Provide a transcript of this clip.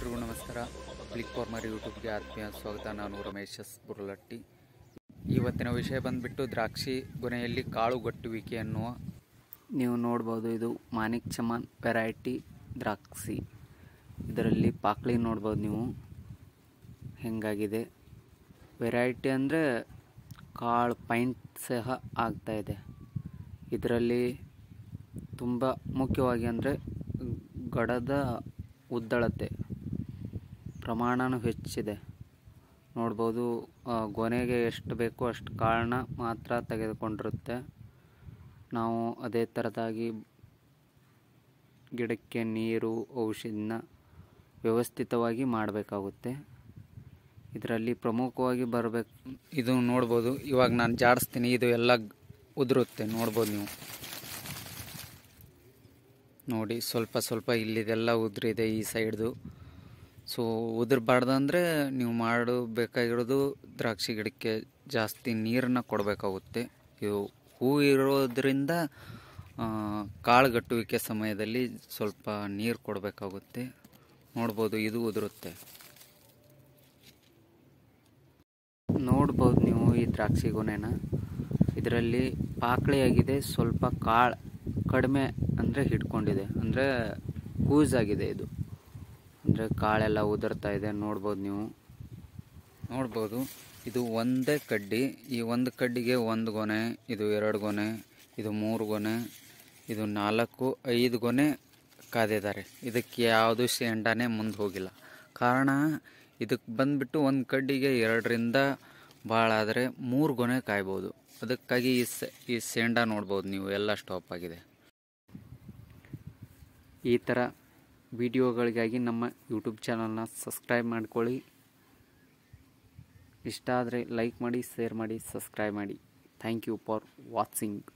ಎಲ್ರಿಗೂ ನಮಸ್ಕಾರ click farmer ಯೂಟ್ಯೂಬ್ಗೆ ಆತ್ಮೀಯ ಸ್ವಾಗತ ನಾನು ರಮೇಶ್ ಎಸ್ ಬುರ್ಲಟ್ಟಿ ಇವತ್ತಿನ ವಿಷಯ ಬಂದ್ಬಿಟ್ಟು ದ್ರಾಕ್ಷಿ ಗೊನೆಯಲ್ಲಿ ಕಾಳು ಗಟ್ಟುವಿಕೆ ಅನ್ನುವ ನೀವು ನೋಡ್ಬೋದು ಇದು ಮಾನಿಕ್ ಚಮನ್ ವೆರೈಟಿ ದ್ರಾಕ್ಷಿ ಇದರಲ್ಲಿ ಪಾಕ್ಳಿ ನೋಡ್ಬೋದು ನೀವು ಹೆಂಗಾಗಿದೆ ವೆರೈಟಿ ಅಂದರೆ ಕಾಳು ಪೈಂಟ್ ಸಹ ಆಗ್ತಾ ಇದೆ ಇದರಲ್ಲಿ ತುಂಬ ಮುಖ್ಯವಾಗಿ ಅಂದರೆ ಗಡದ ಉದ್ದಳತೆ ಪ್ರಮಾಣನೂ ಹೆಚ್ಚಿದೆ ನೋಡ್ಬೋದು ಆ, ಗೊನೆಗೆ ಎಷ್ಟು ಬೇಕೋ ಅಷ್ಟು ಕಾಳನ್ನ ಮಾತ್ರ ತೆಗೆದುಕೊಂಡಿರುತ್ತೆ ನಾವು ಅದೇ ಥರದಾಗಿ ಗಿಡಕ್ಕೆ ನೀರು ಔಷಧಿನ ವ್ಯವಸ್ಥಿತವಾಗಿ ಮಾಡಬೇಕಾಗುತ್ತೆ ಇದರಲ್ಲಿ ಪ್ರಮುಖವಾಗಿ ಬರಬೇಕು ಇದು ನೋಡ್ಬೋದು ಇವಾಗ ನಾನು ಜಾಡಿಸ್ತೀನಿ ಇದು ಎಲ್ಲ ಉದುರುತ್ತೆ ನೋಡ್ಬೋದು ನೀವು ನೋಡಿ ಸ್ವಲ್ಪ ಸ್ವಲ್ಪ ಇಲ್ಲಿದೆಲ್ಲ ಉದುರಿದೆ ಈ ಸೈಡ್ದು ಸೊ ಉದುರಬಾರ್ದಂದ್ರೆ ನೀವು ಮಾಡಬೇಕಾಗಿರೋದು ದ್ರಾಕ್ಷಿ ಗಿಡಕ್ಕೆ ಜಾಸ್ತಿ ನೀರನ್ನು ಕೊಡಬೇಕಾಗುತ್ತೆ ಇದು ಹೂ ಇರೋದ್ರಿಂದ ಆ, ಕಾಳುಗಟ್ಟುವಿಕೆ ಸಮಯದಲ್ಲಿ ಸ್ವಲ್ಪ ನೀರು ಕೊಡಬೇಕಾಗುತ್ತೆ ನೋಡ್ಬೋದು ಇದು ಉದುರುತ್ತೆ ನೋಡ್ಬೋದು ನೀವು ಈ ದ್ರಾಕ್ಷಿ ಗೊನೆನ ಇದರಲ್ಲಿ ಪಾಕಳಿಯಾಗಿದೆ ಸ್ವಲ್ಪ ಕಾಳು ಕಡಿಮೆ ಅಂದರೆ ಹಿಡ್ಕೊಂಡಿದೆ ಅಂದರೆ ಕೂಸ್ ಆಗಿದೆ ಇದು ಅಂದರೆ ಕಾಳೆಲ್ಲ ಉದುರ್ತಾ ಇದೆ ನೋಡ್ಬೋದು ನೀವು ನೋಡ್ಬೋದು ಇದು ಒಂದೇ ಕಡ್ಡಿ ಈ ಒಂದು ಕಡ್ಡಿಗೆ ಒಂದು ಗೊನೆ ಇದು ಎರಡು ಗೊನೆ ಇದು ಮೂರು ಗೊನೆ ಇದು ನಾಲ್ಕು ಐದು ಗೊನೆ ಕಾದಿದ್ದಾರೆ ಇದಕ್ಕೆ ಯಾವುದು ಶೇಂಡಾನೇ ಮುಂದೆ ಹೋಗಿಲ್ಲ ಕಾರಣ ಇದಕ್ಕೆ ಬಂದ್ಬಿಟ್ಟು ಒಂದು ಕಡ್ಡಿಗೆ ಎರಡರಿಂದ ಭಾಳ ಆದರೆ ಮೂರು ಗೊನೆ ಕಾಯ್ಬೋದು ಅದಕ್ಕಾಗಿ ಈ ಸ ಈ ಶೇಂಡಾ ನೋಡ್ಬೋದು ನೀವು ಎಲ್ಲ ಸ್ಟಾಪ್ ಆಗಿದೆ ಈ ಥರ ವಿಡಿಯೋಗಳಿಗಾಗಿ ನಮ್ಮ ಯೂಟ್ಯೂಬ್ ಚಾನಲ್ನ ಸಬ್ಸ್ಕ್ರೈಬ್ ಮಾಡ್ಕೊಳ್ಳಿ ಇಷ್ಟ ಆದರೆ ಲೈಕ್ ಮಾಡಿ ಶೇರ್ ಮಾಡಿ ಸಬ್ಸ್ಕ್ರೈಬ್ ಮಾಡಿ ಥ್ಯಾಂಕ್ ಯು ಫಾರ್ ವಾಚಿಂಗ್